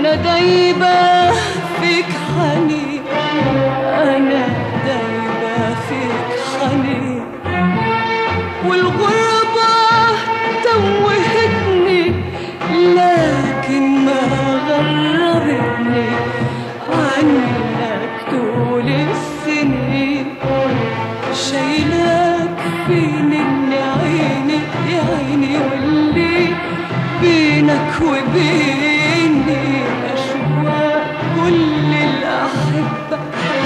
أنا دايبة فيك حنين أنا دايبة فيك حنين والغربة توهتني لكن ما غربتني عنك طول السنين شايلاك فين اللي عيني يا عيني واللي بينك وبيني أشواق كل الأحبة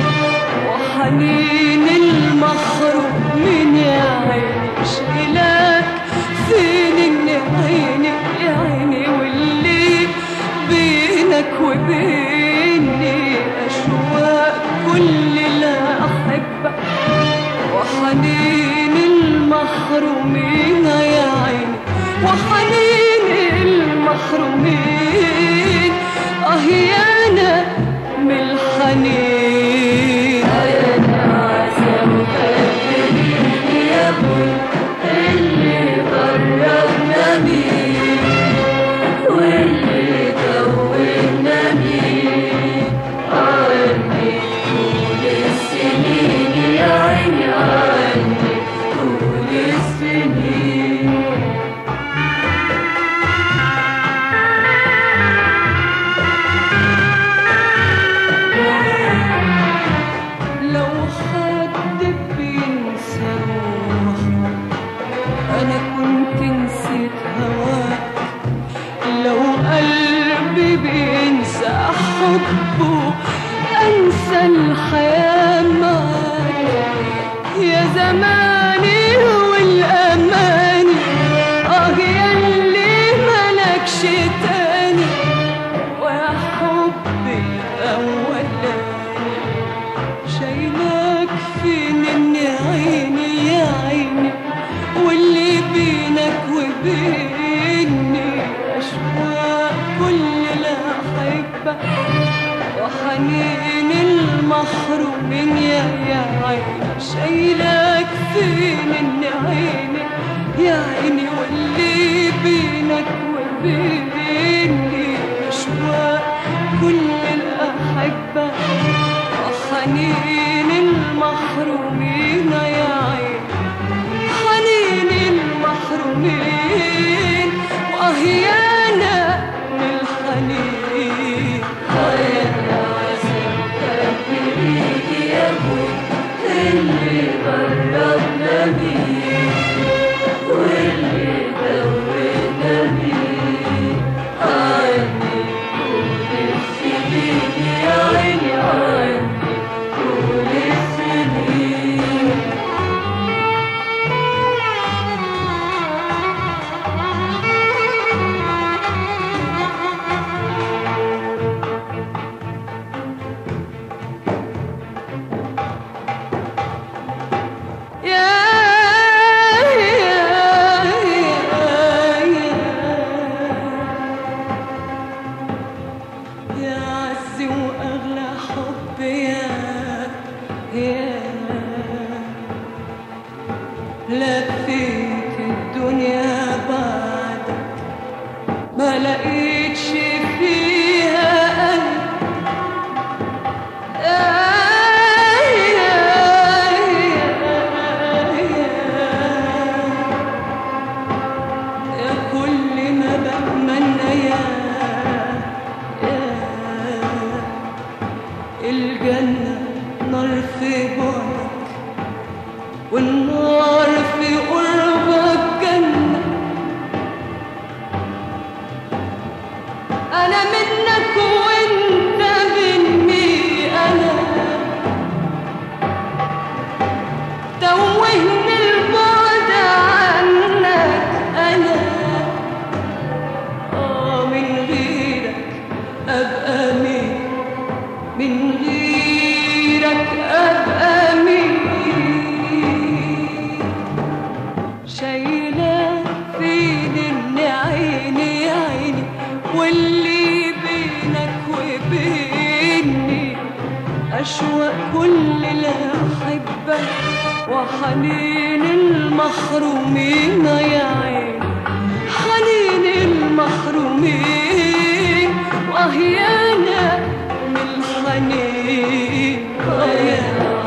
وحنين المحرومين يا عيني شايلاك فين اللي عيني يا عيني واللي بينك وبيني أشواق كل الأحبة وحنين المحرومين يا عيني وحنين المحرومين اه يا انا من الحنين يا ناس يا ابوي اللي قربنا مين واللي توهنا مين عني طول السنين يا عيني عني طول السنين لو حد بينسى روحه انا كنت نسيت هواك لو قلبي بينسى حبه انسى الحياة معاك يا زماني والاماني اه يا اللي ملكش تاني ويا حبي الاولاني شايلك فين إني عيني يا عيني واللي بينك وبيني أشواق كل الأحبة وحنين المحرومين يا يا عيني شايلك فين إني عيني يا عيني واللي بينك وبيني أشواق كل الأحبة وحنين المحرومين يا عين حنين المحرومين وأهيانا من الحنين خيرنا وسبتك يا ابوي اللي قربنا بيه واللي دوينا بيه عني طول السنين يا عيني عني طول السنين يا يا عزي واغلى حب يا يا لفيت الدنيا بعدك ما لقيتش فيها قلب يا كل ما بتمنى يا الجنة نار في بعدك والنار في قربك جنة أنا منك وأنت مني أنا توهني البعد عنك أنا آه من غيرك أبقى مين من غيرك أبقى مين شايلة فين إن عيني يا عيني واللي بينك وبيني أشواق كل الأحبة وحنين المحرومين يا عين حنين المحرومين اه يا انا من الحنين اه يا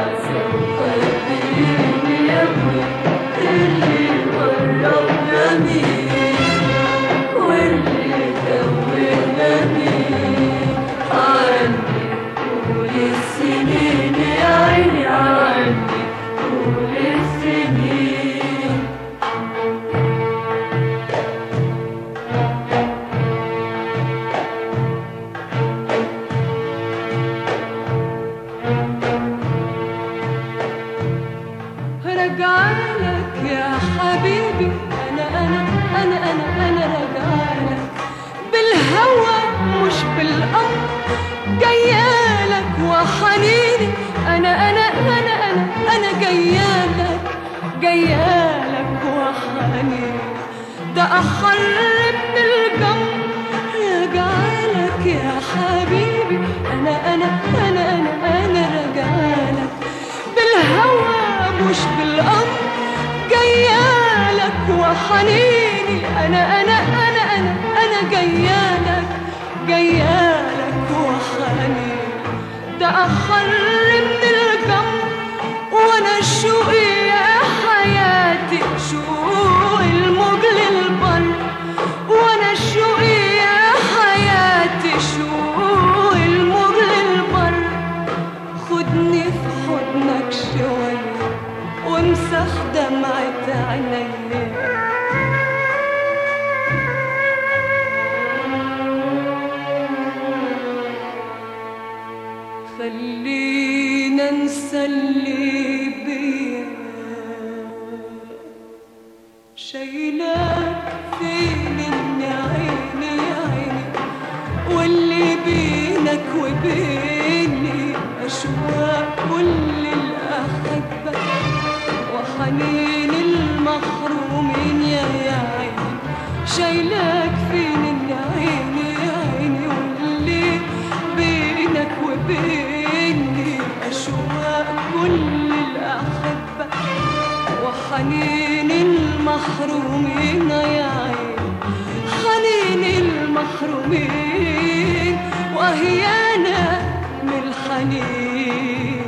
رجعلك يا حبيبي انا انا انا انا انا رجعلك بالهوى مش بالامر جيالك وحنيني انا انا انا انا انا جيالك جيالك وحنيني ده اخر من الجمر رجعلك يا حبيبي انا انا انا انا انا رجعلك بالهوى مش بالامر جيالك وحنيني انا انا انا انا انا جيالك جيالك وحنيني ده اخر من الجمر وانا شوقي يا حياتي شوق الموج للبر وانا شوقي يا حياتي شوق الموج للبر خدني في حضنك شوية وامسح دمعة عينيا خلينا انسى اللي بيا شايلاك فين إن عيني عيني واللي بينك وبيني أشواق كل الأحبة وحنين المحرومين يا يا عيني شايلاك فين إن عيني عيني واللي بينك وبيني أشواق كل الأحبة وحنين المحرومين يا عين حنين المحرومين وهيانا من الحنين